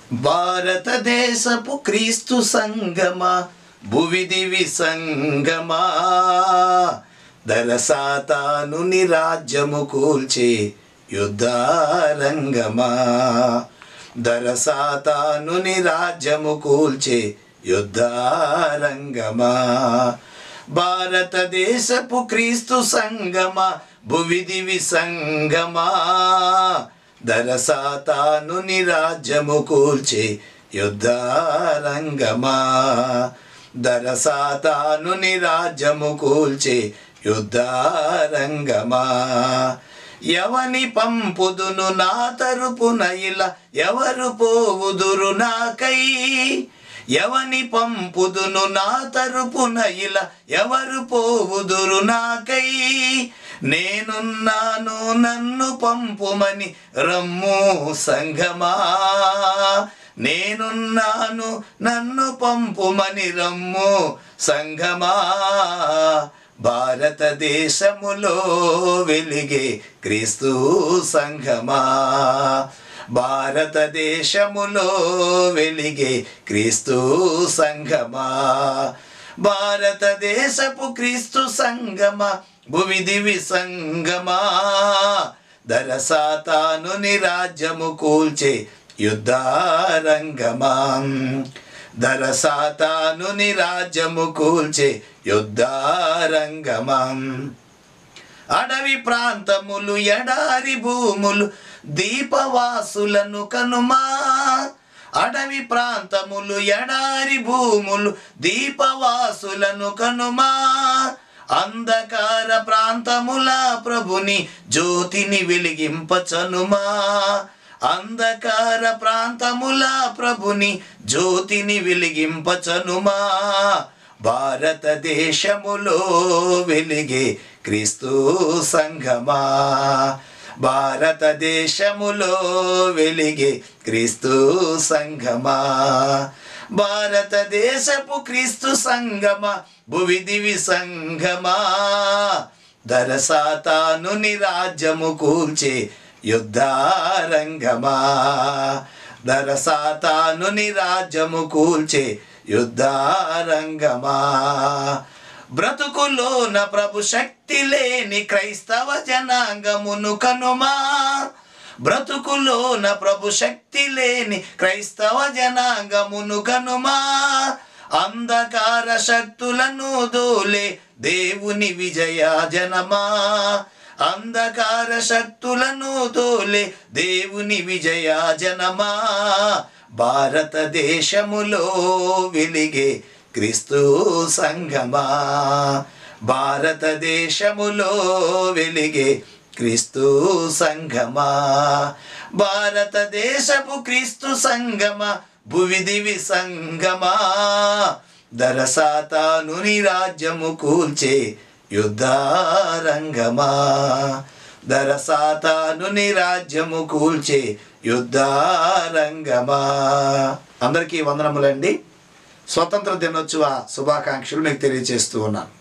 భారతదేశపు క్రీస్తు సంగమా భువిదివి సంగమా దరసాతాను నిరాజ్యము కూల్చే యుద్ధారంగమా దరసాతాను నిరాజ్యము కూల్చే యుద్ధారంగమా భారతదేశపు క్రీస్తు సంగమా భువిదివి సంగమా దరసాతాను నిరాజ్యము కూల్చే యుద్ధారంగమా దరసాతాను నిరాజ్యము కూల్చే యుద్ధారంగమా ఎవని పంపుదును నా తరుపున ఇలా ఎవరు పోవుదురు నాకై ఎవని పంపుదును నా తరుపున ఇలా ఎవరు పోవుదురు నాకై నేనున్నాను నన్ను పంపుమని రమ్ము సంగమా నేనున్నాను నన్ను పంపుమని రమ్ము సంగమా భారతదేశములో వెలిగే క్రీస్తు సంఘమా భారతదేశములో వెలిగే క్రీస్తు సంఘమా భారతదేశపు క్రీస్తు సంగమా భువిదివి సంగమా దరసాతాను నిరాజ్యము కూల్చే యుద్ధారంగమా దరసాతాను నిరాజ్యము కూల్చే యుద్ధారంగమా అడవి ప్రాంతములు ఎడారి భూములు దీపవాసులను కనుమా అడవి ప్రాంతములు ఎడారి భూములు దీపవాసులను కనుమా అంధకార ప్రాంతముల ప్రభుని జ్యోతిని వెలిగింపచనుమా అంధకార ప్రాంతముల ప్రభుని జ్యోతిని వెలిగింపచనుమా భారతదేశములో వెలిగే క్రీస్తు సంఘమా భారతదేశములో వెలిగే క్రీస్తు సంఘమా భారతదేశపు క్రీస్తు సంగమా భువిదివి సంగమా దరసాతాను నిరాజ్యము కూల్చే యుద్ధారంగమా దరసాతాను నిరాజ్యము కూల్చే యుద్ధారంగమా బ్రతుకులోన ప్రభు శక్తి లేని క్రైస్తవ జనాంగమును కనుమా బ్రతుకులోన ప్రభు శక్తి లేని క్రైస్తవ జనాంగమును కనుమా అంధకార శక్తులను దోలే దేవుని విజయ జనమా అంధకార శక్తులను తోలే దేవుని విజయ జనమా భారతదేశములో వెలిగే క్రీస్తు సంగమా భారతదేశములో వెలిగే క్రీస్తు సంగమా భారతదేశపు క్రీస్తు సంగమా భువిదివి సంగమా దరసాతాను రాజ్యము కూల్చే యుద్ధారంగమా దరసాతాను రాజ్యము కూల్చే యుద్ధారంగమా అందరికీ వందనములండి స్వతంత్ర దినోత్సవ శుభాకాంక్షలు మీకు తెలియజేస్తూ ఉన్నాను